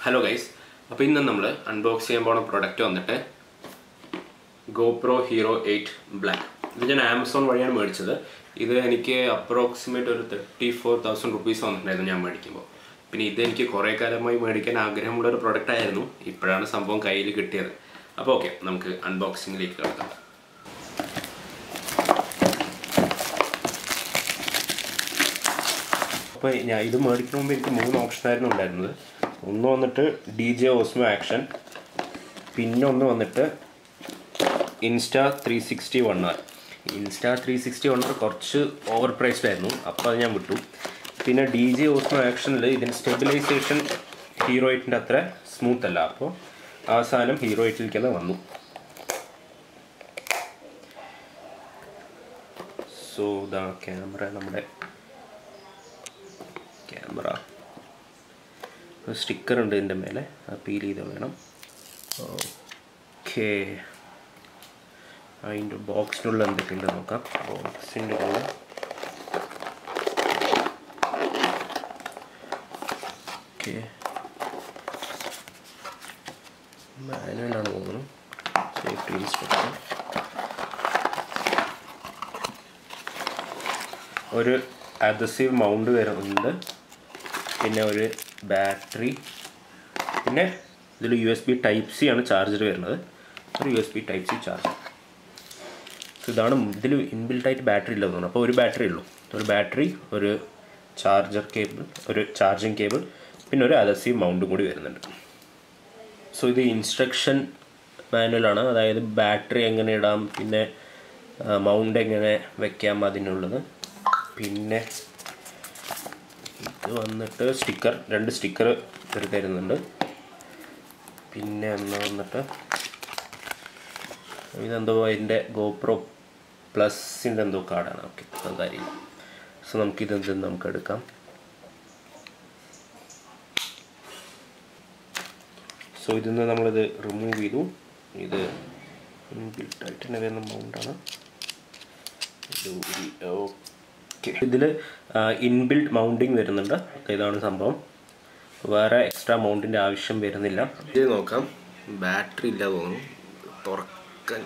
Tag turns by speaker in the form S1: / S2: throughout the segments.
S1: hello guys അപ്പോൾ ഇന്ന് നമ്മൾ അൺബോക്സ് ചെയ്യാൻ പോണ പ്രൊഡക്റ്റ് വന്നിട്ട് ഗോപ്രോ ഹീറോ എയ്റ്റ് ബ്ലാക്ക് ഇത് ഞാൻ ആമസോൺ വഴിയാണ് മേടിച്ചത് ഇത് എനിക്ക് അപ്രോക്സിമേറ്റ് ഒരു തേർട്ടി ഫോർ തൗസൻഡ് റുപ്പീസ് വന്നിട്ടുണ്ടായിരുന്നു ഞാൻ മേടിക്കുമ്പോൾ പിന്നെ ഇത് എനിക്ക് കുറേ കാലമായി മേടിക്കാൻ ആഗ്രഹമുള്ള ഒരു പ്രൊഡക്റ്റ് ആയിരുന്നു ഇപ്പോഴാണ് സംഭവം കയ്യിൽ കിട്ടിയത് അപ്പോൾ ഓക്കെ നമുക്ക് അൺബോക്സിങ്ങിലേക്ക് കിടക്കാം അപ്പോൾ ഞാൻ ഇത് മേടിക്കുന്ന മുമ്പ് എനിക്ക് മൂന്ന് ഓപ്ഷനായിരുന്നു ഉണ്ടായിരുന്നത് ഒന്ന് വന്നിട്ട് ഡി ജെ ഓസ്മോ ആക്ഷൻ പിന്നെ ഒന്ന് വന്നിട്ട് Insta three sixty one R Insta three sixty one R കുറച്ച് ഓവർ പ്രൈസ്ഡ് ആയിരുന്നു അപ്പോൾ അത് ഞാൻ വിട്ടു പിന്നെ ഡി ജെ ഓസ്മോ ആക്ഷനിൽ ഇതിന് സ്റ്റെബിലൈസേഷൻ ഹീറോ എയ്റ്റിൻ്റെ അത്ര സ്മൂത്ത് അല്ല അപ്പോൾ ആ സാധനം ഹീറോ എയ്റ്റിലേക്ക് തന്നെ വന്നു സോ ഇതാ ക്യാമറ നമ്മുടെ ക്യാമറ സ്റ്റിക്കർ ഉണ്ട് ഇതിൻ്റെ മേലെ പീൽ ചെയ്ത് വേണം ഓക്കെ അതിൻ്റെ ബോക്സിനുള്ള എന്തൊക്കെയുണ്ട് നോക്കാം ബോക്സിൻ്റെ ഉള്ളിൽ ഓക്കെ മാനുവലാണ് തോന്നുന്നു സേഫ്റ്റി ഇൻസ്ട്രക്ഷൻ ഒരു അദസീവ് മൗണ്ട് വരുന്നുണ്ട് പിന്നെ ഒരു ബാറ്ററി പിന്നെ ഇതിൽ U S B type C ആണ് ചാർജർ വരുന്നത് ഒരു U S B type C charger ഇതാണ് ഇതിൽ ഇൻബിൽട്ടായിട്ട് ബാറ്ററി ഇല്ല തോന്നുന്നു അപ്പോൾ ഒരു ബാറ്ററി ഉള്ളൂ ഒരു ബാറ്ററി ഒരു ചാർജർ കേബിൾ ഒരു ചാർജിങ് കേബിൾ പിന്നെ ഒരു അദസീവ് മൗണ്ടും കൂടി വരുന്നുണ്ട് സോ ഇത് ഇൻസ്ട്രക്ഷൻ മാനുവലാണ് അതായത് ബാറ്ററി എങ്ങനെ ഇടാം പിന്നെ മൗണ്ട് എങ്ങനെ വെക്കാം അതിനുള്ളത് പിന്നെ ഇത് വന്നിട്ട് സ്റ്റിക്കർ രണ്ട് സ്റ്റിക്കർ ഇവർ തരുന്നുണ്ട് പിന്നെ ഒന്ന് വന്നിട്ട് ഇതെന്തോ അതിൻ്റെ ഗോപ്രോ പ്ലസിൻ്റെ എന്തോ കാർഡാണ് ഓക്കെ അത് കാര്യമില്ല സോ നമുക്കിത് എന്ത് നമുക്ക് എടുക്കാം സോ ഇതിൽ നിന്ന് നമ്മളിത് റിമൂവ് ചെയ്തു ഇത് ഇൻബിൽട്ടായിട്ട് തന്നെ വരുന്ന മൗണ്ടാണ് ഇത് ഓക്കെ ഇതിൽ ഇൻബിൽട്ട് മൗണ്ടിങ് വരുന്നുണ്ട് ഇതാണ് സംഭവം വേറെ എക്സ്ട്രാ മൗണ്ടിൻ്റെ ആവശ്യം വരുന്നില്ല ഇത് നോക്കാം ബാറ്ററി ഇല്ല തോന്നുന്നു തുറക്കാൻ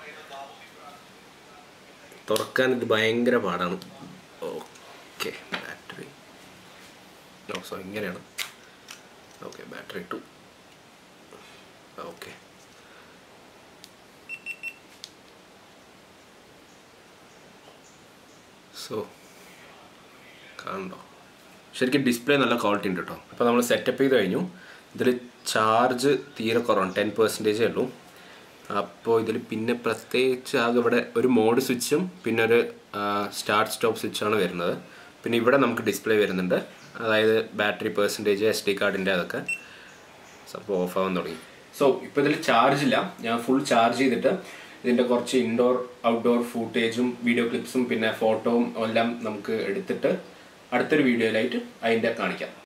S1: തുറക്കാൻ ഇത് ഭയങ്കര പാടാണ് ഓക്കെ ബാറ്ററി സോ ഇങ്ങനെയാണ് ഓക്കെ ബാറ്ററി ഇട്ടു ഓക്കെ സോ കാണണ്ടോ ശരിക്കും ഡിസ്പ്ലേ നല്ല ക്വാളിറ്റി ഉണ്ട് കേട്ടോ അപ്പോൾ നമ്മൾ സെറ്റപ്പ് ചെയ്ത് കഴിഞ്ഞു ഇതിൽ ചാർജ് തീരെ കുറവാണ് ടെൻ പെർസെൻറ്റേജേ ഉള്ളൂ അപ്പോൾ ഇതിൽ പിന്നെ പ്രത്യേകിച്ച് ആകെ ഇവിടെ ഒരു മോഡ് സ്വിച്ചും പിന്നെ ഒരു സ്റ്റാർട്ട് സ്റ്റോപ്പ് സ്വിച്ചാണ് വരുന്നത് പിന്നെ ഇവിടെ നമുക്ക് ഡിസ്പ്ലേ വരുന്നുണ്ട് അതായത് ബാറ്ററി പെർസെൻറ്റേജ് എസ് ഡി കാർഡിൻ്റെ അതൊക്കെ സംഭവം ഓഫ് ആവാൻ തുടങ്ങി സോ ഇപ്പോൾ ഇതിൽ ചാർജ് ഇല്ല ഞാൻ ഫുൾ ചാർജ് ചെയ്തിട്ട് ഇതിൻ്റെ കുറച്ച് ഇൻഡോർ ഔട്ട്ഡോർ ഫൂട്ടേജും വീഡിയോ ക്ലിപ്സും പിന്നെ ഫോട്ടോവും എല്ലാം നമുക്ക് എടുത്തിട്ട് അടുത്തൊരു വീഡിയോയിലായിട്ട് അതിൻ്റെ കാണിക്കാം